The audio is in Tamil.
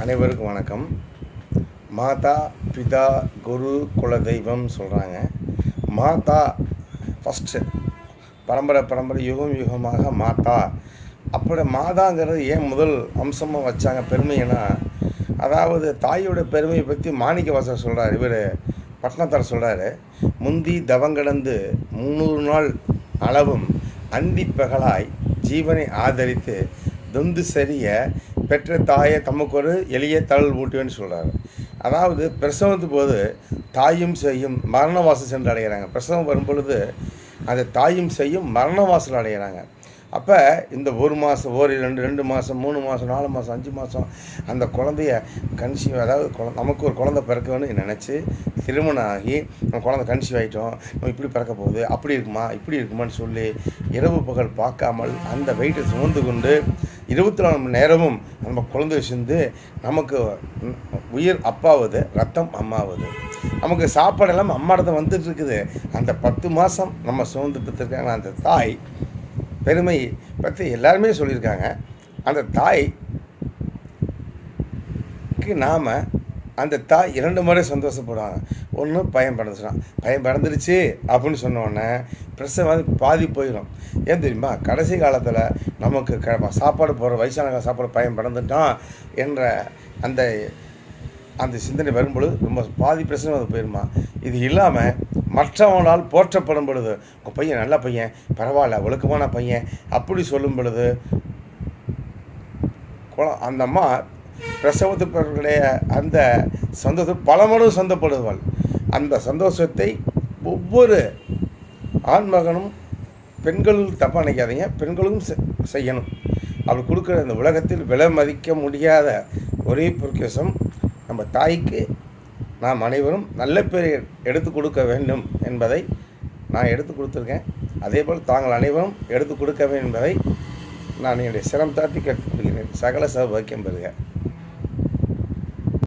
அனைவருக்கும் வணக்கம் மாதா பிதா குரு குலதெய்வம் சொல்கிறாங்க மாதா ஃபஸ்ட்டு பரம்பரை பரம்பரை யுகம் யுகமாக மாதா அப்படி மாதாங்கிறது ஏன் முதல் அம்சமாக வச்சாங்க பெருமைன்னா அதாவது தாயோட பெருமையை பற்றி மாணிக்க வாசகர் சொல்கிறார் இவர் பட்னத்தார் சொல்கிறாரு முந்தி தவங்கடந்து முந்நூறு நாள் அளவும் அந்தி பகலாய் ஜீவனை ஆதரித்து தொந்து சரிய பெற்ற தாயை தமக்கு ஒரு எளிய தழல் ஊட்டுவேன்னு சொல்கிறாரு அதாவது பிரசவத்து போது தாயும் செய்யும் மரணவாசல் சென்று அடைகிறாங்க பிரசவம் வரும் பொழுது அந்த தாயும் செய்யும் மரணவாசல் அடைகிறாங்க அப்போ இந்த ஒரு மாதம் ஒரு ரெண்டு ரெண்டு மாதம் மூணு மாதம் நாலு மாதம் அஞ்சு மாதம் அந்த குழந்தைய கன்சீவ் அதாவது குழ நமக்கு ஒரு குழந்தை பிறக்கணும்னு நினச்சி திருமணம் ஆகி நம்ம குழந்தை கன்சீவ் ஆகிட்டோம் நம்ம இப்படி பிறக்க போகுது அப்படி இருக்குமா இப்படி இருக்குமான்னு சொல்லி இரவு பகல் பார்க்காமல் அந்த வெயிட்டை சுமந்து கொண்டு இருபத்தி நாலு மணி நேரமும் நம்ம குழந்தை சிந்து நமக்கு உயிர் அப்பாவுது ரத்தம் அம்மாவுது நமக்கு சாப்பாடெல்லாம் அம்மாடத்தை வந்துட்டு இருக்குது அந்த பத்து மாதம் நம்ம சுமந்து பெற்றிருக்காங்க அந்த தாய் பெருமை பற்றி எல்லாருமே சொல்லியிருக்காங்க அந்த தாய்க்கு நாம் அந்த தாய் இரண்டு முறை சந்தோஷப்படுவாங்க ஒன்று பையன் பிறந்துச்சுனா பையன் பிறந்துருச்சு அப்படின்னு சொன்ன உடனே பிரசவம் வந்து பாதி போயிடும் ஏன் தெரியுமா கடைசி காலத்தில் நமக்கு க சாப்பாடு போகிற வயசான சாப்பாடு பையன் பிறந்துட்டான் என்ற அந்த அந்த சிந்தனை வரும்பொழுது ரொம்ப பாதி பிரச்சனை அது போயிருமா இது இல்லாமல் மற்றவங்களால் போற்றப்படும் பொழுது உங்கள் பையன் நல்ல பையன் பரவாயில்ல ஒழுக்கமான பையன் அப்படி சொல்லும் பொழுது குளம் அந்த அம்மா பிரசவத்துடைய அந்த சந்தோஷம் பல மடங்கு சொந்தப்படுவாள் அந்த சந்தோஷத்தை ஒவ்வொரு ஆண்மகனும் பெண்களும் தப்பாக நினைக்காதீங்க பெண்களும் செய்யணும் அப்படி கொடுக்குற இந்த உலகத்தில் விலை மதிக்க முடியாத ஒரே பொற்கேசம் நம்ம தாய்க்கு நாம் அனைவரும் நல்ல பேர் எடுத்து கொடுக்க வேண்டும் என்பதை நான் எடுத்து கொடுத்துருக்கேன் அதேபோல் தாங்கள் அனைவரும் எடுத்து கொடுக்க வேண்டும் என்பதை நான் என்னுடைய சிரம் தாட்டி கேட்டுக்கொள்கிறேன் சகல சௌபாக்கியம் பெறுக